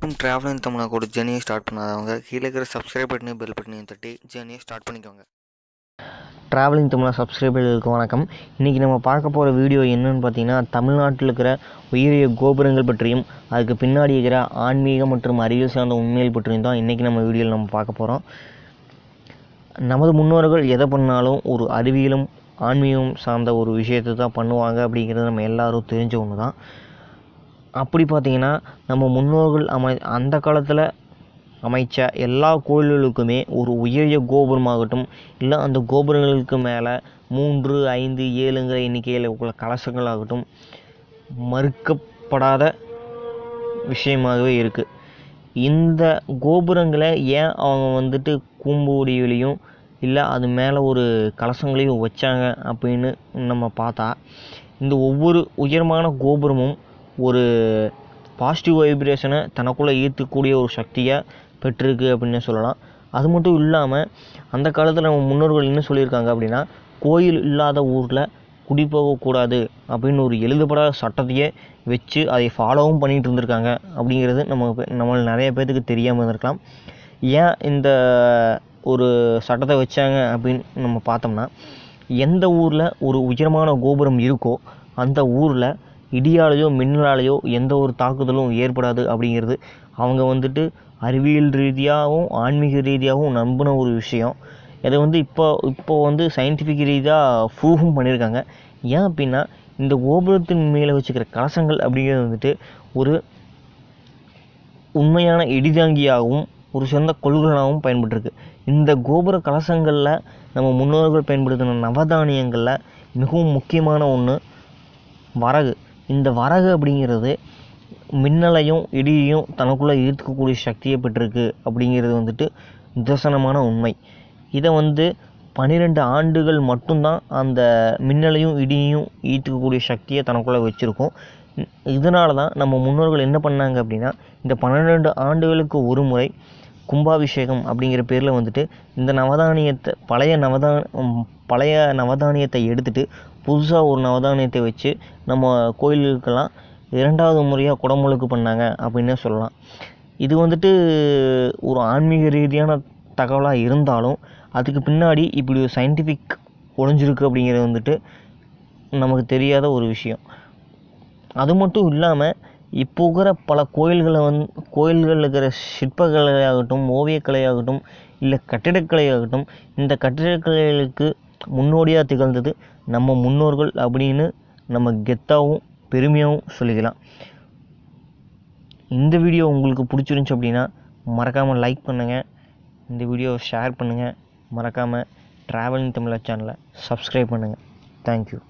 வரைக்கும் ட்ராவலிங் தமிழாக்கோட ஜேர்னியை ஸ்டார்ட் பண்ணாதவங்க கீழே இருக்கிற சப்ஸ்கிரைப் பட்டனையும் பெல் பட்டனையும் தட்டி ஜேர்னியை ஸ்டார்ட் பண்ணிக்கோங்க ட்ராவலிங் தமிழா சப்ஸ்கிரைபர்களுக்கு வணக்கம் இன்றைக்கி நம்ம பார்க்க போகிற வீடியோ என்னன்னு பார்த்தீங்கன்னா தமிழ்நாட்டில் இருக்கிற உயரிய கோபுரங்கள் பற்றியும் அதுக்கு பின்னாடி இருக்கிற ஆன்மீக மற்றும் அறிவியல் சார்ந்த உண்மைகள் பற்றியும் தான் இன்றைக்கி நம்ம வீடியோவில் நம்ம பார்க்க போகிறோம் நமது முன்னோர்கள் எதை பண்ணாலும் ஒரு அறிவியலும் ஆன்மீகம் சார்ந்த ஒரு விஷயத்தை தான் பண்ணுவாங்க அப்படிங்கிறது நம்ம எல்லாரும் தெரிஞ்ச ஒன்று தான் அப்படி பார்த்தீங்கன்னா நம்ம முன்னோர்கள் அமை அந்த காலத்தில் அமைச்ச எல்லா கோயில்களுக்குமே ஒரு உயரிய கோபுரமாகட்டும் இல்லை அந்த கோபுரங்களுக்கு மேலே மூன்று ஐந்து ஏழுங்கிற எண்ணிக்கையில் உள்ள கலசங்களாகட்டும் மறுக்கப்படாத விஷயமாகவே இருக்குது இந்த கோபுரங்களை ஏன் அவங்க வந்துட்டு கூம்புடியிலையும் இல்லை அது மேலே ஒரு கலசங்களையும் வச்சாங்க அப்படின்னு நம்ம பார்த்தா இந்த ஒவ்வொரு உயரமான கோபுரமும் ஒரு பாசிட்டிவ் வைப்ரேஷனை தனக்குள்ளே ஈர்க்கக்கூடிய ஒரு சக்தியை பெற்றிருக்கு அப்படின்னு சொல்லலாம் அது மட்டும் இல்லாமல் அந்த காலத்தில் நம்ம முன்னோர்கள் என்ன சொல்லியிருக்காங்க அப்படின்னா கோயில் இல்லாத ஊரில் குடி போகக்கூடாது அப்படின்னு ஒரு எழுதப்படாத சட்டத்தையே வச்சு அதை ஃபாலோவும் பண்ணிகிட்டு இருந்திருக்காங்க அப்படிங்கிறது நம்ம நம்ம நிறைய பேர்த்துக்கு தெரியாமல் இருந்திருக்கலாம் ஏன் இந்த ஒரு சட்டத்தை வச்சாங்க அப்படின்னு நம்ம பார்த்தோம்னா எந்த ஊரில் ஒரு உயரமான கோபுரம் இருக்கோ அந்த ஊரில் இடியாலேயோ மின்னலாலேயோ எந்த ஒரு தாக்குதலும் ஏற்படாது அப்படிங்கிறது அவங்க வந்துட்டு அறிவியல் ரீதியாகவும் ஆன்மீக ரீதியாகவும் நம்பின ஒரு விஷயம் இதை வந்து இப்போ இப்போ வந்து சயின்டிஃபிக் ரீதியாக ப்ரூவும் பண்ணியிருக்காங்க ஏன் அப்படின்னா இந்த கோபுரத்தின் மேலே வச்சுக்கிற கலசங்கள் அப்படிங்கிறது வந்துட்டு ஒரு உண்மையான இடிதாங்கியாகவும் ஒரு சிறந்த கொள்கலனாகவும் பயன்பட்டுருக்கு இந்த கோபுர கலசங்களில் நம்ம முன்னோர்கள் பயன்படுத்தின நவதானியங்களில் மிகவும் முக்கியமான ஒன்று வரகு இந்த வரகு அப்படிங்கிறது மின்னலையும் இடியையும் தனக்குள்ளே ஈர்க்கக்கூடிய சக்தியை பெற்றிருக்கு அப்படிங்கிறது வந்துட்டு நிதர்சனமான உண்மை இதை வந்து பன்னிரெண்டு ஆண்டுகள் மட்டும்தான் அந்த மின்னலையும் இடியையும் ஈர்க்கக்கூடிய சக்தியை தனக்குள்ளே வச்சுருக்கோம் இதனால தான் நம்ம முன்னோர்கள் என்ன பண்ணாங்க அப்படின்னா இந்த பன்னிரெண்டு ஆண்டுகளுக்கு ஒரு முறை கும்பாபிஷேகம் அப்படிங்கிற பேரில் வந்துட்டு இந்த நவதானியத்தை பழைய நவதா பழைய நவதானியத்தை எடுத்துகிட்டு புதுசாக ஒரு நவதானியத்தை வச்சு நம்ம கோயிலுக்கெல்லாம் இரண்டாவது முறையாக குடமுழுக்கு பண்ணாங்க அப்படின்னே சொல்லலாம் இது வந்துட்டு ஒரு ஆன்மீக ரீதியான தகவலாக இருந்தாலும் அதுக்கு பின்னாடி இப்படி ஒரு சயின்டிஃபிக் ஒழிஞ்சிருக்கு அப்படிங்கிறது வந்துட்டு நமக்கு தெரியாத ஒரு விஷயம் அது மட்டும் இல்லாமல் இப்போ இருக்கிற பல கோயில்களை வந்து கோயில்களில் இருக்கிற சிற்பக்கலையாகட்டும் ஓவியக்கலையாகட்டும் இல்லை கட்டிடக்கலையாகட்டும் இந்த கட்டிடக்கலைகளுக்கு முன்னோடியாக திகழ்ந்தது நம்ம முன்னோர்கள் அப்படின்னு நம்ம கெத்தாகவும் பெருமையாகவும் சொல்லிக்கலாம் இந்த வீடியோ உங்களுக்கு பிடிச்சிருந்துச்சி அப்படின்னா மறக்காமல் லைக் பண்ணுங்கள் இந்த வீடியோவை ஷேர் பண்ணுங்கள் மறக்காமல் ட்ராவலிங் தமிழா சேனலை சப்ஸ்கிரைப் பண்ணுங்கள் தேங்க்யூ